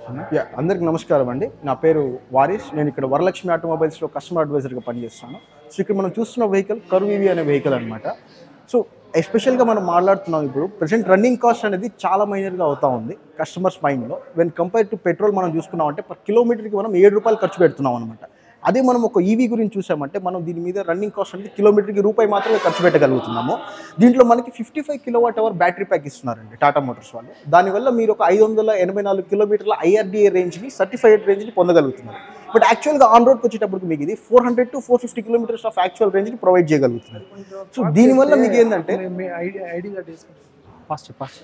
yeah అందరికి నమస్కారం అండి నా పేరు వారిస్ నేను ఇక్కడ వరలక్ష్మి ఆటోమొబైల్స్లో కస్టమర్ అడ్వైజర్గా పనిచేస్తాను సో ఇక్కడ మనం చూస్తున్న వెహికల్ కరువీవి అనే వెహికల్ అనమాట సో ఎస్పెషల్గా మనం మాట్లాడుతున్నాం ఇప్పుడు ప్రజెంట్ రన్నింగ్ కాస్ట్ అనేది చాలా మైనర్గా అవుతా ఉంది కస్టమర్స్ మైండ్లో వెన్ కంపేర్ టు పెట్రోల్ మనం చూసుకున్నాం అంటే పర్ కిలోమీటర్కి మనం ఏడు రూపాయలు ఖర్చు పెడుతున్నాం అనమాట అదే మనం ఒక ఈవీ గురించి చూసామంటే మనం దీని మీద రన్నింగ్ కాస్ట్ అనేది కిలోమీటర్కి రూపాయి మాత్రమే ఖర్చు పెట్టగలుగుతున్నాము దీంట్లో మనకి fifty five kilo watt hour battery pack ఇస్తున్నారండి టాటా మోటార్స్ వాళ్ళు దానివల్ల మీరు ఒక ఐదు వందల ఎనభై నాలుగు కిలోమీటర్ల ఐఆర్డీఏ రేంజ్ని సర్టిఫైడ్ రేంజ్ని పొందగలుగుతున్నారు బట్ యాక్చువల్గా ఆన్ రోడ్కి వచ్చేటప్పటికి మీకు ఇది four hundred to four fifty kilometres of actual రేంజ్ని ప్రొవైడ్ చేయగలుగుతున్నారు సో దీనివల్ల మీకు ఏంటంటే మీ ఐడి ఐడి కార్డ్ తీసుకుంటాం ఫాస్ట్ ఫాస్ట్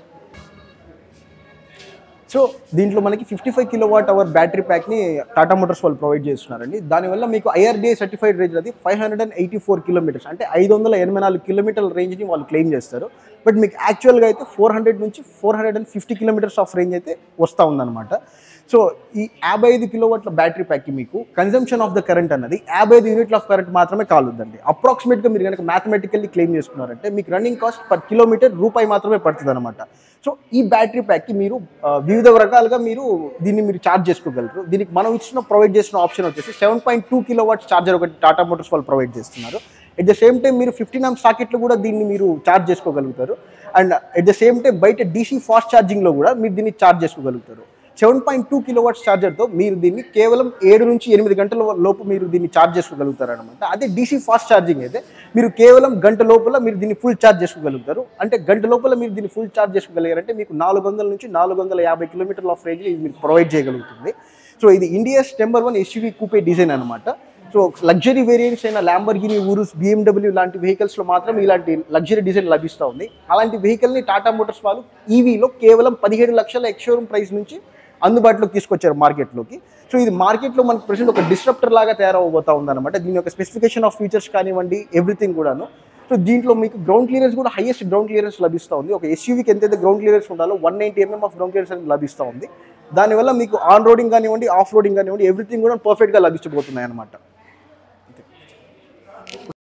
సో దీంట్లో మనకి fifty five kilo watt hour battery ప్యాక్ని టాటా మోటార్స్ వాళ్ళు ప్రొవైడ్ చేస్తున్నారండి దానివల్ల మీకు ఐఆర్డీఏ సర్టిఫైడ్ రేంజ్ అది five hundred and eighty four kilometres అంటే ఐదు వందల ఎనభై నాలుగు కిలోమీటర్ల రేంజ్ని వాళ్ళు క్లెయిమ్ చేస్తారు బట్ మీకు యాక్చువల్గా అయితే ఫోర్ హండ్రెడ్ నుంచి four hundred and fifty kilometres of range అయితే వస్తూ ఉందన్నమాట సో ఈ యాభై ఐదు కిలోవాట్ల బ్యాటరీ ప్యాక్కి మీకు కన్జంప్షన్ ఆఫ్ ద కరెంట్ అన్నది యాభై ఐదు యూనిట్ల ఆఫ్ కరెంట్ మాత్రమే కాలుద్దండి అప్రాక్సిమేట్గా మీరు కనుక మ్యాథమెటికల్లీ క్లెయిమ్ చేసుకున్నారంటే మీకు రన్నింగ్ కాస్ట్ పర్ కిలోమీటర్ రూపాయి మాత్రమే పడుతుంది అనమాట సో ఈ బ్యాటరీ ప్యాక్కి మీరు ఆ, వివిధ రకాలుగా మీరు దీన్ని మీరు ఛార్జ్ చేసుకోగలరు దీనికి మనం ఇచ్చిన ప్రొవైడ్ చేసిన ఆప్షన్ వచ్చేసి seven point two kilo watt charger ఒకటి టాటా మోటార్స్ వాళ్ళు ప్రొవైడ్ చేస్తున్నారు ఎట్ ద సేమ్ టైం మీరు ఫిఫ్టీన్ ఆమ్ సాకెట్లు కూడా దీన్ని మీరు ఛార్జ్ చేసుకోగలుగుతారు and at the same time బయట డీసీ ఫాస్ట్ ఛార్జింగ్లో కూడా మీరు దీన్ని ఛార్జ్ చేసుకోగలుగుతారు seven point two kilo watts ఛార్జర్తో మీరు దీన్ని కేవలం ఏడు నుంచి ఎనిమిది గంటల లోపు మీరు దీన్ని ఛార్జ్ చేసుకోగలుగుతారు అనమాట అదే డీసీ ఫాస్ట్ ఛార్జింగ్ అయితే మీరు కేవలం గంట లోపల మీరు దీన్ని ఫుల్ ఛార్జ్ చేసుకోగలుగుతారు అంటే గంట లోపల మీరు దీన్ని ఫుల్ ఛార్జ్ చేసుకోగలిగారంటే మీకు నాలుగు వందల నుంచి నాలుగు వందల యాభై కిలోమీటర్ల ఆఫ్ రేంజ్ ఇది మీకు ప్రొవైడ్ చేయగలుగుతుంది సో ఇది India's number one SUV coupe design అనమాట సో లగ్జరీ వేరియంట్స్ అయిన ల్యాంబర్గిని ఊరుస్ బిఎండబ్ల్యూ లాంటి వెహికల్స్లో మాత్రం ఇలాంటి లగ్జరీ డిజైన్ లభిస్తూ ఉంది అలాంటి వెహికల్ని టాటా మోటార్స్ వాళ్ళు ఈవీలో కేవలం పదిహేడు లక్షల ఎక్స్షోరూమ్ ప్రైస్ నుంచి అందుబాటులోకి తీసుకొచ్చారు మార్కెట్లోకి సో ఇది మార్కెట్లో మనకు ప్రెసెంట్ ఒక డిస్ట్రప్టర్ లాగా తయారవబోతా ఉందన్నమాట దీని యొక్క స్పెసిఫికేషన్ ఆఫ్ ఫీచర్స్ కానివ్వండి ఎవ్రీథింగ్ కూడాను సో దీంట్లో మీకు గ్రౌండ్ క్లియరెన్స్ కూడా హైయెస్ట్ గ్రౌండ్ క్లియరెన్స్ లభిస్తూ ఉంది ఒక ఎస్యూవీకి ఎంతైతే గ్రౌండ్ క్లియరెన్స్ ఉండాలో one ninety mm of ground clearance అనేది లభిస్తూ ఉంది దానివల్ల మీకు ఆన్ రోడింగ్ కానివ్వండి ఆఫ్ రోడింగ్ కానివ్వండి ఎవ్రీథింగ్ కూడా పర్ఫెక్ట్గా లభించబోతున్నాయి అనమాట